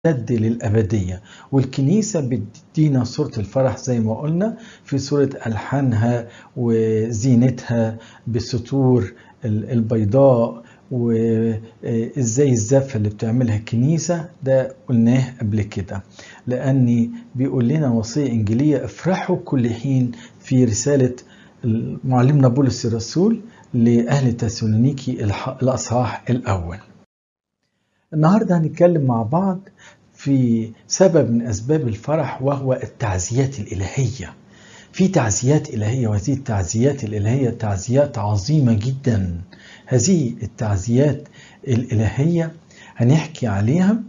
تمتد للأبدية والكنيسة بتدينا صورة الفرح زي ما قلنا في صورة ألحانها وزينتها بالسطور البيضاء وازاي الزفه اللي بتعملها الكنيسه ده قلناه قبل كده لاني بيقول لنا وصيه انجيليه افرحوا كل حين في رساله معلمنا بولس الرسول لاهل تسالونيكي الاصحاح الاول النهارده هنتكلم مع بعض في سبب من اسباب الفرح وهو التعزيات الالهيه في تعزيات الهيه وهذه التعزيات الالهيه تعزيات عظيمه جدا هذه التعزيات الإلهية هنحكي عليها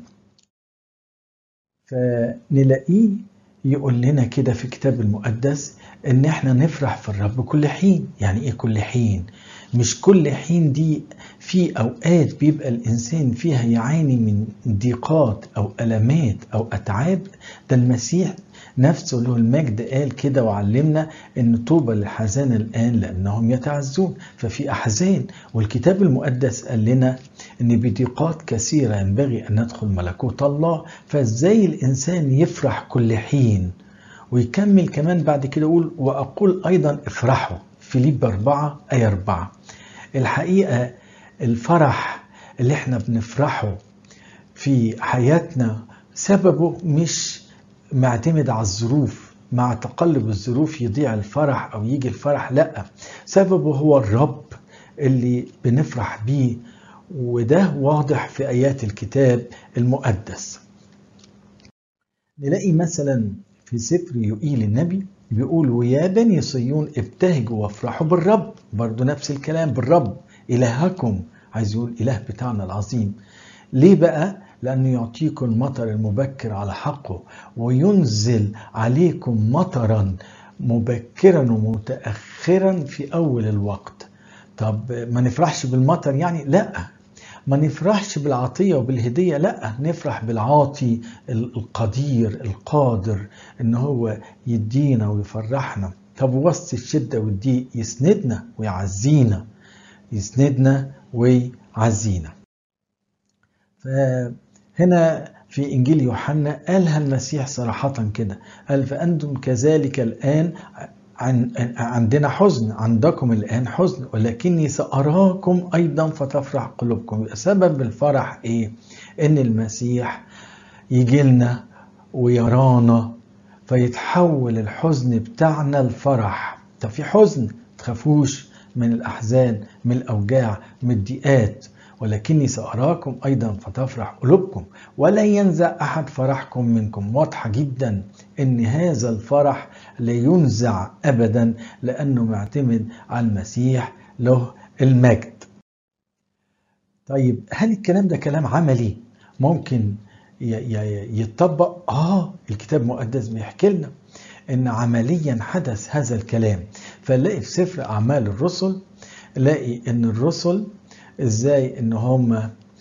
فنلاقيه يقول لنا كده في الكتاب المقدس ان احنا نفرح في الرب كل حين يعني ايه كل حين مش كل حين دي في اوقات بيبقى الانسان فيها يعاني من ضيقات او المات او اتعاب ده المسيح نفسه له المجد قال كده وعلمنا ان طوبى للحزان الان لانهم يتعزون ففي احزان والكتاب المقدس قال لنا ان بضيقات كثيره ينبغي ان ندخل ملكوت الله فازاي الانسان يفرح كل حين ويكمل كمان بعد كده يقول واقول ايضا افرحوا فيليب 4 ايه 4 الحقيقه الفرح اللي احنا بنفرحه في حياتنا سببه مش معتمد على الظروف مع تقلب الظروف يضيع الفرح او يجي الفرح لا سببه هو الرب اللي بنفرح بيه وده واضح في ايات الكتاب المقدس نلاقي مثلا في سفر يوئيل النبي بيقول ويا بني صيون ابتهجوا وافرحوا بالرب برضو نفس الكلام بالرب الهكم عايز يقول اله بتاعنا العظيم ليه بقى لأنه يعطيكم المطر المبكر على حقه وينزل عليكم مطرا مبكرا ومتأخرا في أول الوقت طب ما نفرحش بالمطر يعني لا ما نفرحش بالعطية وبالهدية لا نفرح بالعاطي القدير القادر ان هو يدينا ويفرحنا طب وسط الشدة والضيق يسندنا ويعزينا يسندنا ويعزينا فهنا في إنجيل يوحنا قالها المسيح صراحة كده قال فأنتم كذلك الآن عن عندنا حزن عندكم الآن حزن ولكني سأراكم أيضا فتفرح قلوبكم سبب الفرح إيه؟ إن المسيح يجي لنا ويرانا فيتحول الحزن بتاعنا لفرح طب في حزن تخافوش من الأحزان من الأوجاع من الضيقات ولكني سأراكم أيضا فتفرح قلوبكم ولا ينزع أحد فرحكم منكم واضحة جدا أن هذا الفرح لا ينزع أبدا لأنه معتمد على المسيح له المجد طيب هل الكلام ده كلام عملي ممكن يتطبق آه الكتاب المقدس بيحكي لنا ان عمليا حدث هذا الكلام فنلاقي في سفر اعمال الرسل نلاقي ان الرسل ازاي ان هم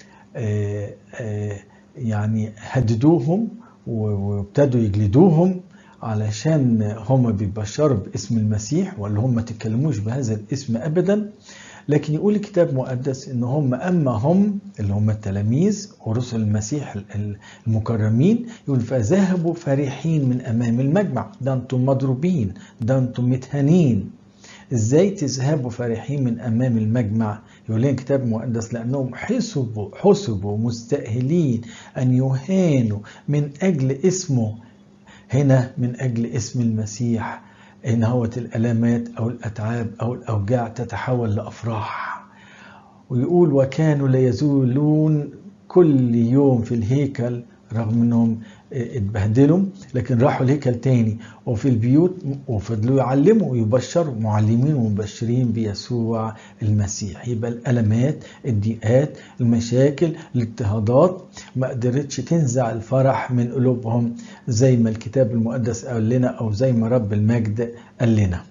يعني هددوهم وابتدوا يجلدوهم علشان هم بيبشروا باسم المسيح ولا هم ما تتكلموش بهذا الاسم ابدا لكن يقول الكتاب المقدس ان هم اما هم اللي هم التلاميذ ورسل المسيح المكرمين يقول فذهبوا فرحين من امام المجمع ده انتم مضروبين ده انتم متهانين ازاي تذهبوا فرحين من امام المجمع يقول لنا الكتاب المقدس لانهم حسبوا حسبوا مستاهلين ان يهانوا من اجل اسمه هنا من اجل اسم المسيح ان هوت الالامات او الاتعاب او الاوجاع تتحول لافراح ويقول وكانوا لا يزولون كل يوم في الهيكل رغم انهم اتبهدلوا لكن راحوا الهيكل تاني وفي البيوت وفضلوا يعلموا ويبشروا معلمين ومبشرين بيسوع المسيح يبقى الالمات الضيقات المشاكل الاضطهادات ما قدرتش تنزع الفرح من قلوبهم زي ما الكتاب المقدس قال لنا او زي ما رب المجد قال لنا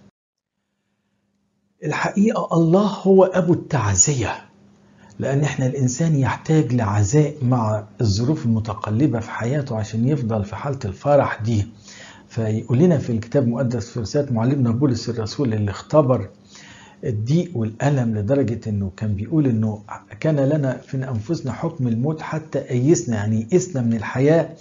الحقيقه الله هو ابو التعزيه لأن إحنا الإنسان يحتاج لعزاء مع الظروف المتقلبة في حياته عشان يفضل في حالة الفرح دي فيقول لنا في الكتاب المقدس في رسالة معلمنا بولس الرسول اللي اختبر الضيق والألم لدرجة أنه كان بيقول أنه كان لنا في أنفسنا حكم الموت حتى أيسنا يعني يئسنا من الحياة